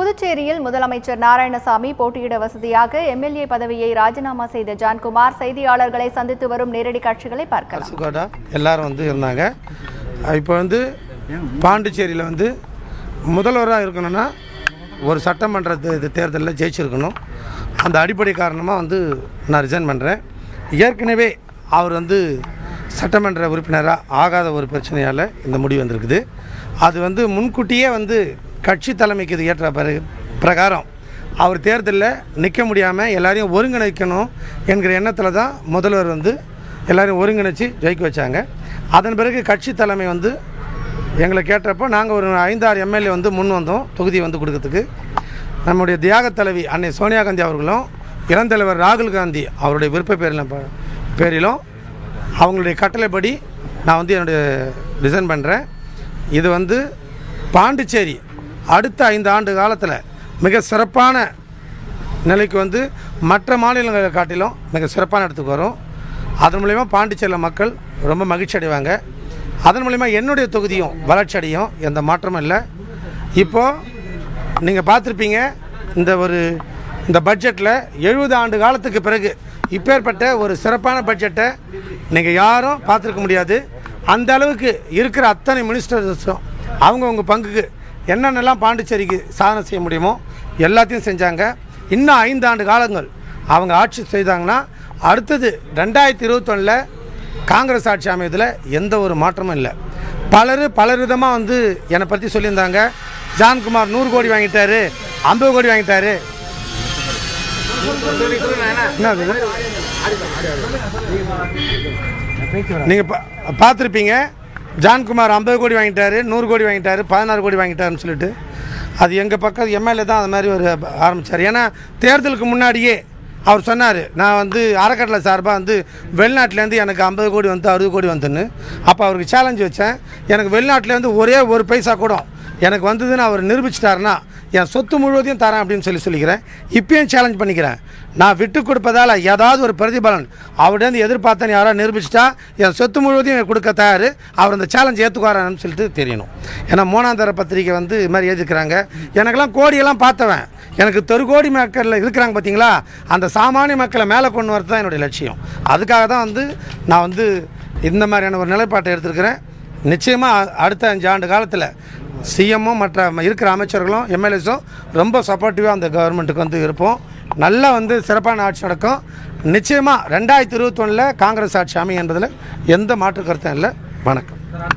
புதுச்சேரியில் முதலமைச்சர் நாராயணசாமி போட்டியிட வசதியாக எம்எல்ஏ பதவியை ராஜினாமா செய்த ஜான்குமார் செய்தியாளர்களை சந்தித்து வரும் நேரடி காட்சிகளை பார்க்கலாம் சுகாடா எல்லாரும் வந்து இருந்தாங்க இப்போ வந்து பாண்டிச்சேரியில் வந்து முதல்வராக இருக்கணும்னா ஒரு சட்டமன்ற தே- இது தேர்தலில் ஜெயிச்சிருக்கணும் அந்த அடிப்படை காரணமாக வந்து நான் ரிசைன் பண்ணுறேன் ஏற்கனவே அவர் வந்து சட்டமன்ற உறுப்பினராக ஆகாத ஒரு பிரச்சனையால் இந்த முடிவு வந்திருக்குது அது வந்து முன்கூட்டியே வந்து கட்சி தலைமைக்கு இது ஏற்ற பிறகு பிரகாரம் அவர் தேர்தலில் நிற்க முடியாமல் எல்லாரையும் ஒருங்கிணைக்கணும் என்கிற எண்ணத்தில் தான் முதல்வர் வந்து எல்லாரையும் ஒருங்கிணைச்சு ஜெயிக்க வச்சாங்க அதன் பிறகு கட்சி தலைமை வந்து எங்களை கேட்டப்போ நாங்கள் ஒரு ஐந்தாறு எம்எல்ஏ வந்து முன் வந்தோம் தொகுதி வந்து கொடுக்கறதுக்கு நம்முடைய தியாக தலைவி அன்னை சோனியா காந்தி அவர்களும் இளந்தலைவர் ராகுல் காந்தி அவருடைய விருப்ப பேரில் ப- பேரிலும் அவங்களுடைய கட்டளைப்படி நான் வந்து என்னுடைய ரிசைன் பண்ணுறேன் இது வந்து பாண்டிச்சேரி அடுத்த ஐந்து ஆண்டு காலத்தில் மிக சிறப்பான நிலைக்கு வந்து மற்ற மாநிலங்களை காட்டிலும் மிக சிறப்பான இடத்துக்கு வரும் அதன் மூலயமா பாண்டிச்சேரியில் மக்கள் ரொம்ப மகிழ்ச்சி அடைவாங்க அதன் மூலயமா என்னுடைய தொகுதியும் வளர்ச்சி அடையும் எந்த மாற்றமும் இல்லை இப்போது நீங்கள் பார்த்துருப்பீங்க இந்த ஒரு இந்த பட்ஜெட்டில் எழுபது ஆண்டு காலத்துக்கு பிறகு இப்பேற்பட்ட ஒரு சிறப்பான பட்ஜெட்டை நீங்கள் யாரும் பார்த்துருக்க முடியாது அந்த அளவுக்கு இருக்கிற அத்தனை மினிஸ்டர்ஸும் அவங்கவுங்க பங்குக்கு என்னென்னலாம் பாண்டிச்சேரிக்கு சாதனை செய்ய முடியுமோ எல்லாத்தையும் செஞ்சாங்க இன்னும் ஐந்து ஆண்டு காலங்கள் அவங்க ஆட்சி செய்தாங்கன்னா அடுத்தது ரெண்டாயிரத்தி இருபத்தொன்னில் காங்கிரஸ் ஆட்சி அமையதில் எந்த ஒரு மாற்றமும் இல்லை பலர் பலர் விதமாக வந்து என்னை பற்றி சொல்லியிருந்தாங்க ஜான்குமார் நூறு கோடி வாங்கிட்டாரு ஐம்பது கோடி வாங்கிட்டாரு என்ன அது? நீங்கள் பா பார்த்துருப்பீங்க ஜான்குமார் ஐம்பது கோடி வாங்கிட்டாரு நூறு கோடி வாங்கிட்டாரு பதினாறு கோடி வாங்கிட்டாருன்னு சொல்லிட்டு அது எங்கள் பக்கம் எம்எல்ஏ தான் அது மாதிரி ஒரு ஆரம்பித்தார் ஏன்னா தேர்தலுக்கு முன்னாடியே அவர் சொன்னார் நான் வந்து அறக்கட்டளை சார்பாக வந்து வெளிநாட்டிலேருந்து எனக்கு ஐம்பது கோடி வந்து அறுபது கோடி வந்துன்னு அப்போ அவருக்கு சேலஞ்சு வச்சேன் எனக்கு வெளிநாட்டிலேருந்து ஒரே ஒரு பைசா கூட எனக்கு வந்ததுன்னு அவர் நிரூபிச்சிட்டாருன்னா என் சொத்து முழுவதையும் தரேன் அப்படின்னு சொல்லி சொல்லிக்கிறேன் இப்பயும் சேலஞ்ச் பண்ணிக்கிறேன் நான் விட்டு கொடுப்பதால் ஏதாவது ஒரு பிரதிபலன் அவர்கிட்ட எதிர்பார்த்தேன்னு யாராவது நிரூபிச்சிட்டா என் சொத்து முழுவதையும் எனக்கு கொடுக்க தயார் அவர் அந்த சேலஞ்ச் ஏற்றுக்குவாரான்னு சொல்லிட்டு தெரியணும் ஏன்னா மூணாந்தர பத்திரிக்கை வந்து இது மாதிரி எழுதிக்கிறாங்க எனக்கெல்லாம் கோடியெல்லாம் பார்த்தவன் எனக்கு தெரு கோடி மக்களில் இருக்கிறாங்க பார்த்தீங்களா அந்த சாமானிய மக்களை மேலே கொண்டு வரது தான் என்னுடைய லட்சியம் அதுக்காக தான் வந்து நான் வந்து இந்த மாதிரியான ஒரு நிலைப்பாட்டை எடுத்திருக்கிறேன் நிச்சயமாக அடுத்த அஞ்சு ஆண்டு காலத்தில் சிஎம்மும் மற்ற இருக்கிற அமைச்சர்களும் எம்எல்ஏஸும் ரொம்ப சப்போர்ட்டிவாக அந்த கவர்மெண்ட்டுக்கு வந்து இருப்போம் நல்லா வந்து சிறப்பான ஆட்சி நடக்கும் நிச்சயமாக ரெண்டாயிரத்தி இருபத்தொன்னில் காங்கிரஸ் ஆட்சி அமையும் என்பதில் எந்த மாற்று கருத்தும் இல்லை வணக்கம்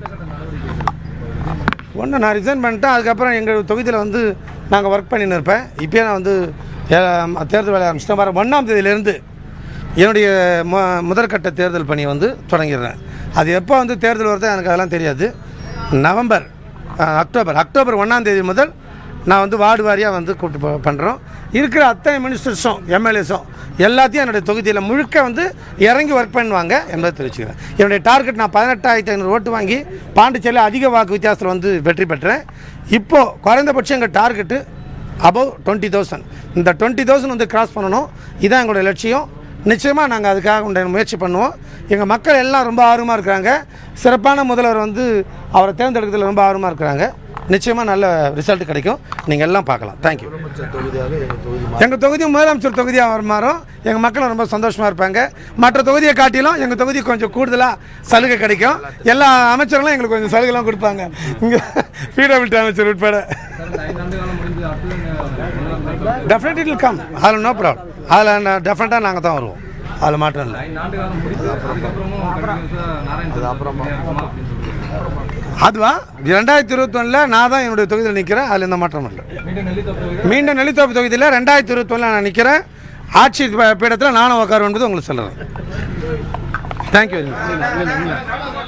ஒன்று நான் ரிசைன் பண்ணிட்டேன் அதுக்கப்புறம் எங்கள் தொகுதியில் வந்து நாங்கள் ஒர்க் பண்ணின்னு இருப்பேன் இப்போயே நான் வந்து ஏ- தேர்தல் வேலை ஆரம்பிச்சிட்டேன் வர ஒன்றாம் தேதியிலேருந்து என்னுடைய மு முதற்கட்ட தேர்தல் பணி வந்து தொடங்கிடுறேன் அது எப்போ வந்து தேர்தல் வருதோ எனக்கு அதெல்லாம் தெரியாது நவம்பர் அஹ், அக்டோபர் அக்டோபர் ஒன்றாம் தேதி முதல் நான் வந்து வார்டு வாரியாக வந்து கூப்பிட்டு பண்ணுறோம் இருக்கிற அத்தனை மினிஸ்டர்ஸும் எம்எல்ஏஸும் எல்லாத்தையும் என்னுடைய தொகுதியில் முழுக்க வந்து இறங்கி ஒர்க் பண்ணுவாங்க என்பதை தெரிவிச்சுக்கிறேன் என்னுடைய டார்கெட் நான் பதினெட்டாயிரத்தி ஐநூறு ஓட்டு வாங்கி பாண்டிச்சேரியில் அதிக வாக்கு வித்தியாசத்தில் வந்து வெற்றி பெற்றேன் இப்போது குறைந்தபட்சம் எங்கள் டார்கெட்டு அபவ் டுவெண்ட்டி தௌசண்ட் இந்த டுவெண்ட்டி தௌசண்ட் வந்து கிராஸ் பண்ணணும் இதான் எங்களுடைய லட்சியம் நிச்சயமாக நாங்கள் அதுக்காக உண்டான முயற்சி பண்ணுவோம் எங்கள் மக்கள் எல்லாம் ரொம்ப ஆர்வமாக இருக்கிறாங்க சிறப்பான முதல்வர் வந்து அவரை தேர்ந்தெடுக்கிறதுல ரொம்ப ஆர்வமாக இருக்கிறாங்க நிச்சயமாக நல்ல ரிசல்ட் கிடைக்கும் நீங்கள் எல்லாம் பார்க்கலாம் தேங்க்யூ எங்கள் தொகுதி முதலமைச்சர் தொகுதியாக வருமாறும் எங்கள் மக்களும் ரொம்ப சந்தோஷமாக இருப்பாங்க மற்ற தொகுதியை காட்டிலும் எங்கள் தொகுதி கொஞ்சம் கூடுதலாக சலுகை கிடைக்கும் எல்லா அமைச்சர்களும் எங்களுக்கு கொஞ்சம் சலுகைலாம் கொடுப்பாங்க இங்கே பிடபிள்டி அமைச்சர் உட்பட டெஃபினெட்லி இல் கம் அதில் நோ ப்ராப்ளம் அதில் டெஃபினட்டாக நாங்கள் தான் வருவோம் அதில் மாற்றம் இல்லை அதுவா ரெண்டாயிரத்தி இருபத்தொன்னில் நான் தான் என்னுடைய தொகுதியில் நிற்கிறேன் அதில் எந்த மாற்றமும் இல்லை மீண்டும் நெல்லித்தோப்பு தொகுதியில் ரெண்டாயிரத்தி இருபத்தொன்னில் நான் நிற்கிறேன் ஆட்சி ப- பீடத்தில் நானும் உட்காருவேன் என்பது உங்களுக்கு சொல்கிறேன் தேங்க்யூ வெரி மச்